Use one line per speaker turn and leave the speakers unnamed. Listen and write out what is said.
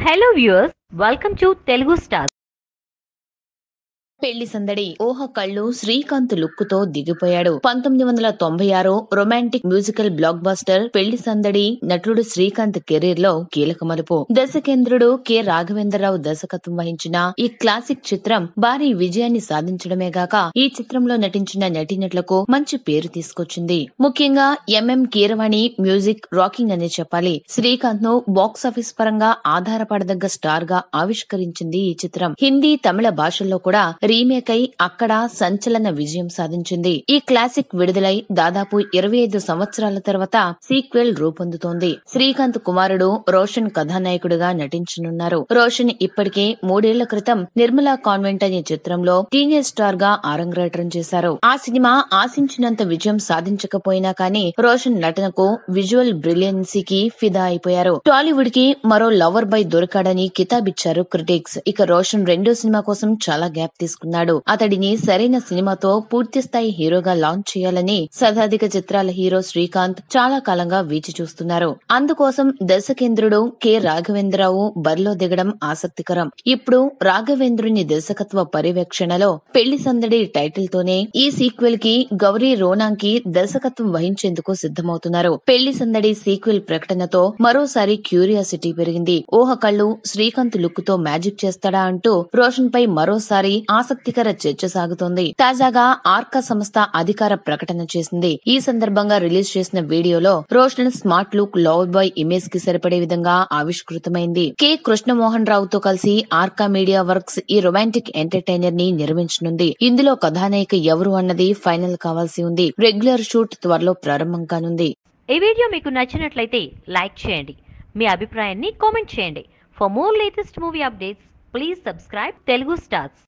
hello viewers welcome to Telugu star
Pelli Sandadi ఊహ కళ్ళు Srikanth look తో దిగిపోయాడు పంతొమ్మిది వందల తొంభై ఆరు రొమాంటిక్ మ్యూజికల్ బ్లాక్ బాస్టర్ పెళ్లి సందడి నటుడు శ్రీకాంత్ కెరీర్ లో కీలక మలుపు దర్శకేంద్రుడు కె రాఘవేంద్రరావు దర్శకత్వం వహించిన ఈ క్లాసిక్ చిత్రం భారీ విజయాన్ని సాధించడమే గాక ఈ చిత్రంలో నటించిన నటీనటులకు మంచి పేరు తీసుకొచ్చింది ముఖ్యంగా ఎంఎం కీరవాణి మ్యూజిక్ రాకింగ్ అనే చెప్పాలి శ్రీకాంత్ ను బాక్సాఫీస్ పరంగా ఆధారపడదగ్గ స్టార్ గా ఆవిష్కరించింది ఈ చిత్రం హిందీ తమిళ భాషల్లో కూడా రీమేక్ అయి అక్కడ సంచలన విజయం సాధించింది ఈ క్లాసిక్ విడుదలై దాదాపు ఇరవై ఐదు సంవత్సరాల తర్వాత సీక్వెల్ రూపొందుతోంది శ్రీకాంత్ కుమారుడు రోషన్ కథానాయకుడిగా నటించనున్నారు రోషన్ ఇప్పటికే మూడేళ్ల క్రితం నిర్మలా కాన్వెంట్ అనే చిత్రంలో టీనేజ్ స్టార్ గా ఆరంగేట్రం చేశారు ఆ సినిమా ఆశించినంత విజయం సాధించకపోయినా కానీ రోషన్ నటనకు విజువల్ బ్రిలియన్సీకి ఫిదా అయిపోయారు టాలీవుడ్ కి మరో లవర్ బై దొరికాడని కితాబిచ్చారు క్రిటిక్స్ ఇక రోషన్ రెండో సినిమా కోసం చాలా గ్యాప్ తీసుకున్నాడు అతడిని సరైన సినిమాతో పూర్తి స్థాయి హీరోగా లాంచ్ చేయాలని శతాధిక చిత్రాల హీరో శ్రీకాంత్ చాలా కాలంగా వేచి చూస్తున్నారు అందుకోసం దర్శకేంద్రుడు కె రాఘవేంద్రరావు బరిలో దిగడం ఆసక్తికరం ఇప్పుడు రాఘవేంద్రుని దర్శకత్వ పర్యవేక్షణలో పెళ్లి సందడి టైటిల్ తోనే ఈ సీక్వెల్ కి గౌరీ రోనాంకి దర్శకత్వం వహించేందుకు సిద్ధమవుతున్నారు పెళ్లి సందడి సీక్వెల్ ప్రకటనతో మరోసారి క్యూరియాసిటీ పెరిగింది ఊహ కళ్ళు శ్రీకాంత్ లుక్ తో మ్యాజిక్ చేస్తాడా అంటూ రోషన్ పై మరోసారి ఆసక్తికర చర్చ సాగుతోంది తాజాగా ఆర్కా సంస్థ అధికార ప్రకటన చేసింది ఈ సందర్భంగా రిలీజ్ చేసిన వీడియోలో Roshan smart look love boy image కి సరిపడే విధంగా ఆవిష్కృతమైంది కె కృష్ణమోహన్ రావుతో కలిసి ఆర్కా మీడియా వర్క్స్ ఈ రొమాంటిక్ ఎంటర్టైనర్ ని నిర్మించనుంది ఇందులో కథానాయిక ఎవరు అన్నది ఫైనల్ కావాల్సి ఉంది రెగ్యులర్ షూట్ త్వరలో ప్రారంభం కానుంది
ఈ వీడియో మీకు నచ్చినట్లయితే లైక్ చేయండి మీ అభిప్రాయాన్ని కామెంట్ చేయండి for more latest movie updates please subscribe Telugu stars